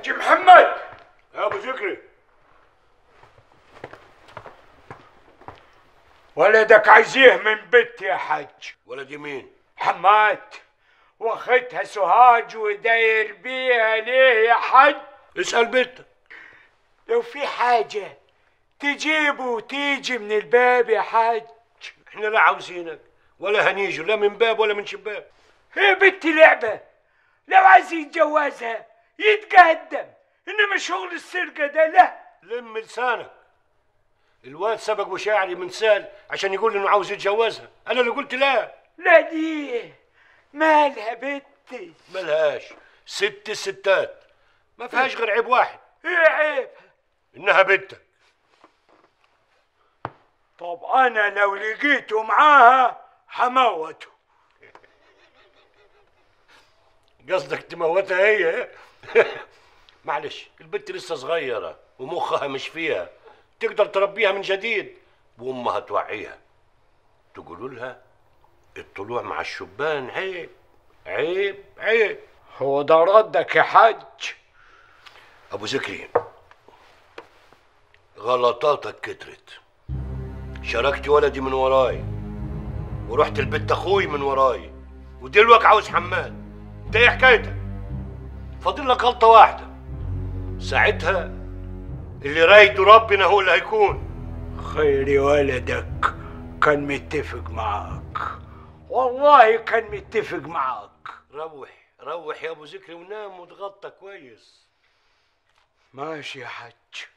حاج محمد يا ابو ذكري ولدك عايزيه من بيتي يا حاج ولدي مين حماد واخدها سهاج وداير بيها ليه يا حاج اسال بنتك لو في حاجة تجيبه وتيجي من الباب يا حاج احنا لا عاوزينك ولا هنيجي لا من باب ولا من شباك هي بنتي لعبة لو عايز يتجوزها يتقدم انما شغل السرقة ده لا لم لسانك الواد سبق وشاعري من سال عشان يقول انه عاوز يتجوزها انا اللي قلت لا لا ليه مالها بنتي ملهاش ست الستات ما فيهاش غير عيب واحد ايه عيب انها بنتك طب انا لو لقيته معاها هموته قصدك تموتها هي معلش البنت لسه صغيرة ومخها مش فيها تقدر تربيها من جديد وامها توعيها تقولوا لها الطلوع مع الشبان عيب عيب عيب هو ده ردك يا حاج ابو ذكري غلطاتك كترت شاركت ولدي من وراي ورحت لبيت اخوي من وراي ودلوقتي عاوز حماد انت ايه حكايتك فاضل لك غلطه واحده ساعتها اللي رايده ربنا هو اللي هيكون خيري ولدك كان متفق معاك والله كان متفق معاك روح روح يا ابو ذكري ونام وتغطى كويس ماشي يا حاج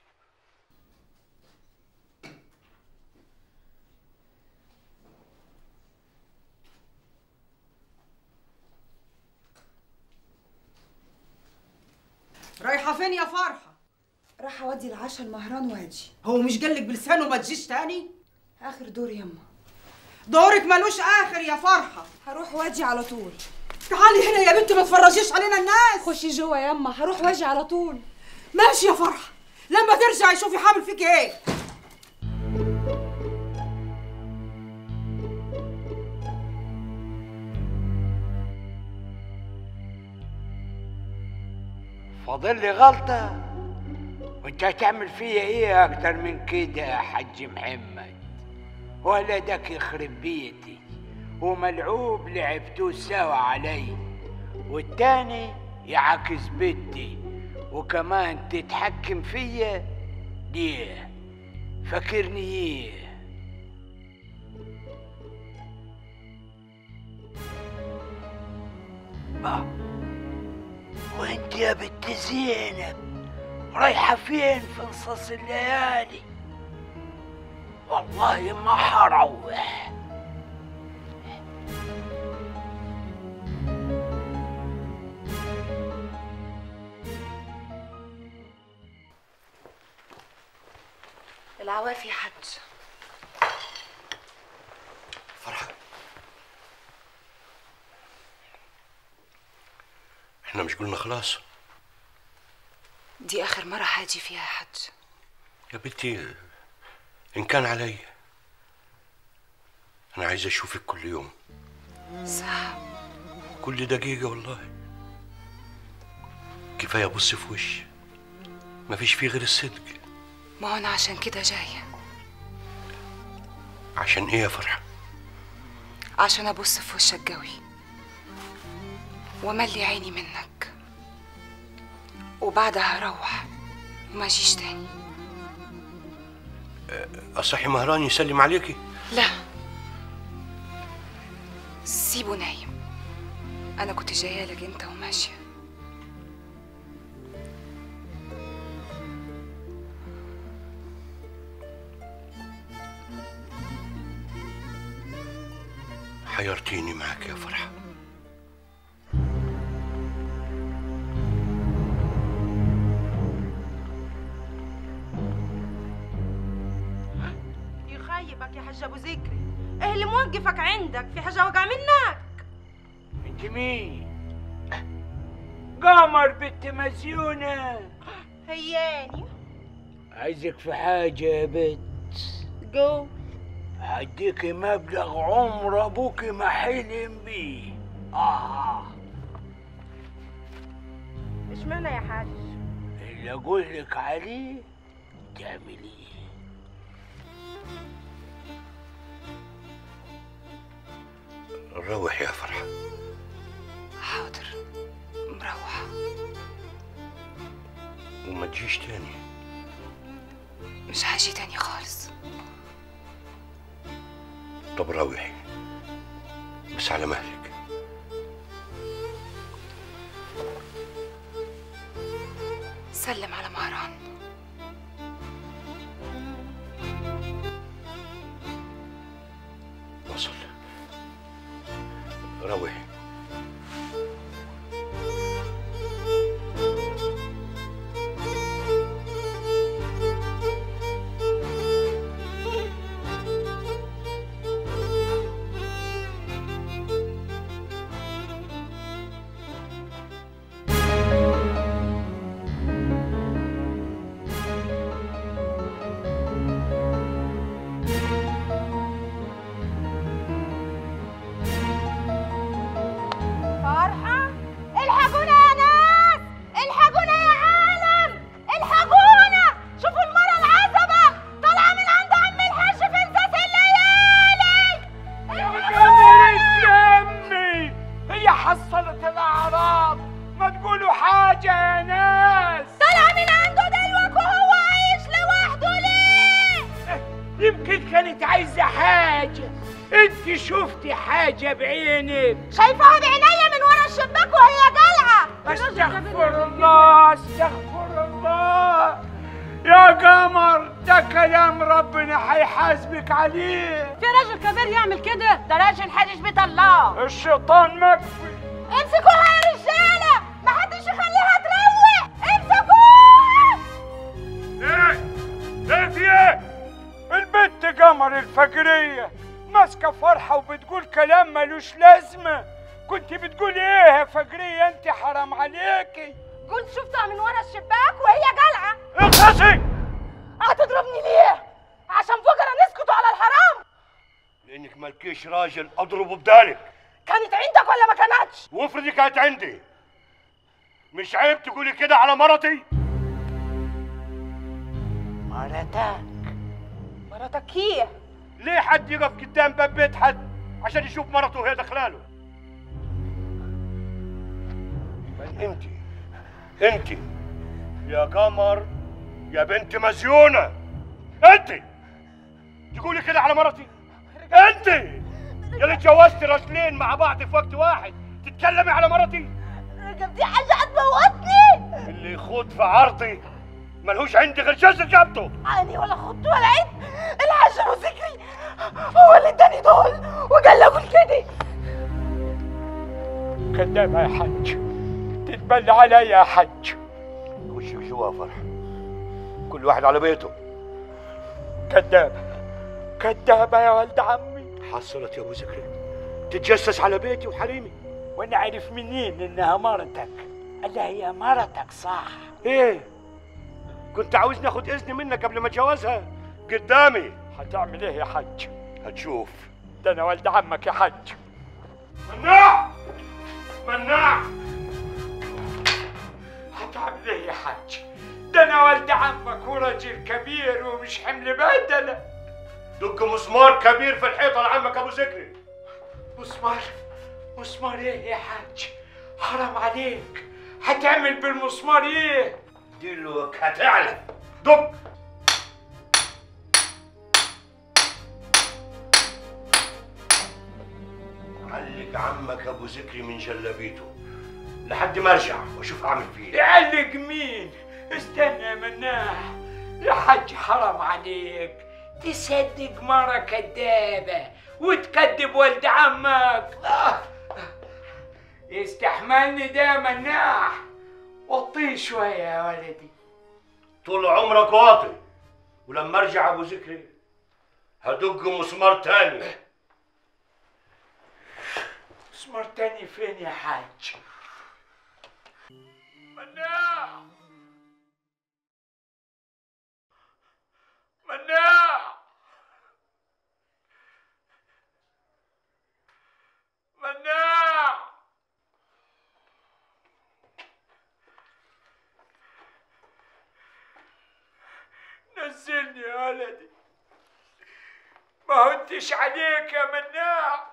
رايحة فين يا فرحة؟ راح اودي العشاء المهران واجي هو مش قالك بلسانه ما تجيش تاني؟ اخر دور يما دورك ملوش آخر يا فرحة هروح واجي على طول تعالي هنا يا بنتي ما تفرجيش علينا الناس خشي جوا يما هروح واجي على طول ماشي يا فرحة لما ترجعي شوفي حامل فيك ايه فاضل لي غلطة وانت هتعمل فيا ايه اكتر من كده يا حاج محمد ولدك يخرب بيتي وملعوب لعبتوه سوا علي والتاني يعاكس بنتي وكمان تتحكم فيا ليه فاكرني ايه آه. وانت يا بنت زينب رايحة فين في نصاص الليالي والله ما حروح العوافي يا حاج فرحة احنا مش قلنا خلاص دي اخر مرة هاجي فيها يا حاج يا بنتي ان كان علي انا عايز اشوفك كل يوم صح كل دقيقة والله كفاية ابص في وشي مفيش فيه غير الصدق ما هو انا عشان كده جاية عشان ايه يا فرحة عشان ابص في وشك قوي وملي عيني منك وبعدها هروح وما اجيش تاني اصحي مهران يسلم عليكي لا سيبه نايم انا كنت جايه لك انت وماشيه حيرتيني معك يا فرحة يخيبك يا حاج ابو ذكري ايه اللي موقفك عندك في حاجه وجع منك انت مين قمر بنت مزيونة هياني عايزك في حاجة يا بنت جو هديكي مبلغ عمر ابوكي ما حلم بيه اه اشمعنى يا حاج اللي اقول لك عليه تعمليه روح يا فرحة حاضر مروحة وما تجيش تاني مش هاجي تاني خالص طب روحي بس على مهلك سلم على مهران وصل روحي فرحة الحقونا يا ناس الحقونا يا عالم الحقونا شوفوا المرة العزبة طالعة من عند عم الحاج في انساس الليالي جميل يمي هي حصلت الاعراض ما تقولوا حاجه يا ناس طالعة من عنده دلوك وهو عايش لوحده ليه يمكن كانت عايزه حاجه انت شفتي حاجه بعينك شايفاها بعينيا من ورا الشباك وهي جالعة استغفر الله استغفر الله يا قمر ده كلام ربنا هيحاسبك عليه في راجل كبير يعمل كده ده راجل حاجش بيت الله الشيطان مكفي امسكوها يا رجالة ما حدش يخليها تروح امسكوها ايه ايه في ايه البنت قمر الفقرية ماسكة فرحة وبتقول كلام ملوش لازمة كنت بتقول ايه يا فقرية انت حرام عليكي قلت شفتها من ورا الشباك وهي جالعة اخلصي هتضربني ليه؟ عشان فقرة نسكتوا على الحرام لانك مالكيش راجل اضربه بدالك كانت عندك ولا ما كانتش؟ وافرضي كانت عندي مش عيب تقولي كده على مرتي مرتك مراتك هي ليه حد يقف قدام باب بيت حد عشان يشوف مرته وهي داخلاله من انت انت يا قمر يا بنت مزيونه انت تقولي كده على مرتي انت يا اللي اتجوزت راجلين مع بعض في وقت واحد تتكلمي على مرتي رقبتي حاجة هتموتني اللي يخوض في عرضي ملهوش عندي غير جزر جابته أنا ولا خدت ولا عيد الحاج أبو ذكري هو اللي اداني دول وقال لي أقول كده كدابة يا حج تتبلى علي يا حج وشك جوا فرح كل واحد على بيته كدابة كدابة يا ولد عمي حصلت يا ابو زكريا تتجسس على بيتي وحريمي وانا عارف منين انها مرتك قال لها هي مرتك صح ايه كنت عاوز ناخد اذن منك قبل ما اتجوزها قدامي هتعمل ايه يا حج هتشوف ده انا ولد عمك يا حج مناع مناع هتعمل ايه يا حج ده انا ولد عمك وراجل كبير ومش حمل بدله دق مسمار كبير في الحيطه لعمك ابو زكري مسمار مسمار ايه يا حج حرام عليك هتعمل بالمسمار ايه دلوك هتعلم دق علق عمك ابو زكري من جلابيته لحد ما ارجع واشوف اعمل فيه إيه. يعلق مين استنى يا مناح يا حج حرام عليك تصدق مرة كدابة وتكذب ولد عمك آه. يستحملني ده يا مناح وطيه شوية يا ولدي طول عمرك واطي ولما ارجع ابو زكري هدق مسمار تاني مسمار تاني فين يا حاج مناح مناح مناح مني يا ولدي ما هنتش عليك يا مناع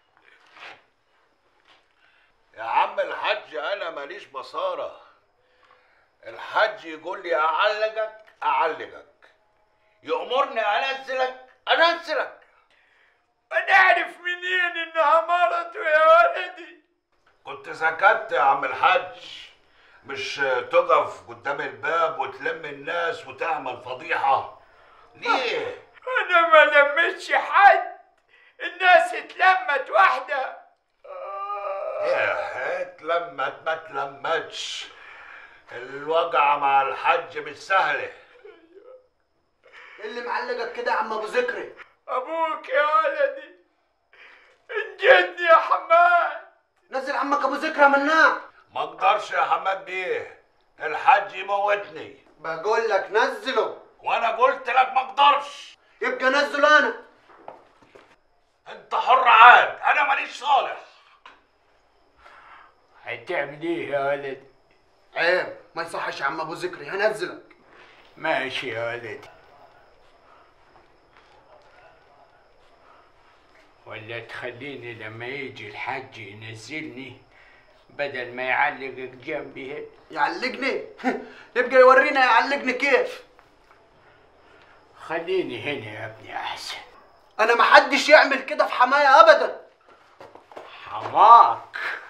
يا عم الحاج انا ماليش بصاره الحاج يقول لي اعلقك اعلقك يامرني انزلك انزلك انا اعرف منين انها مرته يا ولدي كنت سكت يا عم الحاج مش تقف قدام الباب وتلم الناس وتعمل فضيحه ليه انا ما لمتش حد الناس اتلمت واحده يا اتلمت ما تلمتش الوجعة مع الحاج مش سهلة اللي معلقك كده يا عم ابو ذكري ابوك يا ولدي انجدني يا حماد نزل عمك ابو ذكري مناع ما اقدرش يا حماد بيه الحاج يموتني بقول لك نزله وانا قلت لك ما اقدرش يبقى نزله انا انت حر عاد انا ماليش صالح هتعمل ايه يا ولدي عيب ما يصحش يا عم ابو ذكري هنزلك ماشي يا ولدي ولا تخليني لما يجي الحج ينزلني بدل ما يعلقك جنبي هنا يعلقني يبقى يورينا يعلقني كيف خليني هنا يا ابني احسن انا ما حدش يعمل كده في حماية ابدا حماك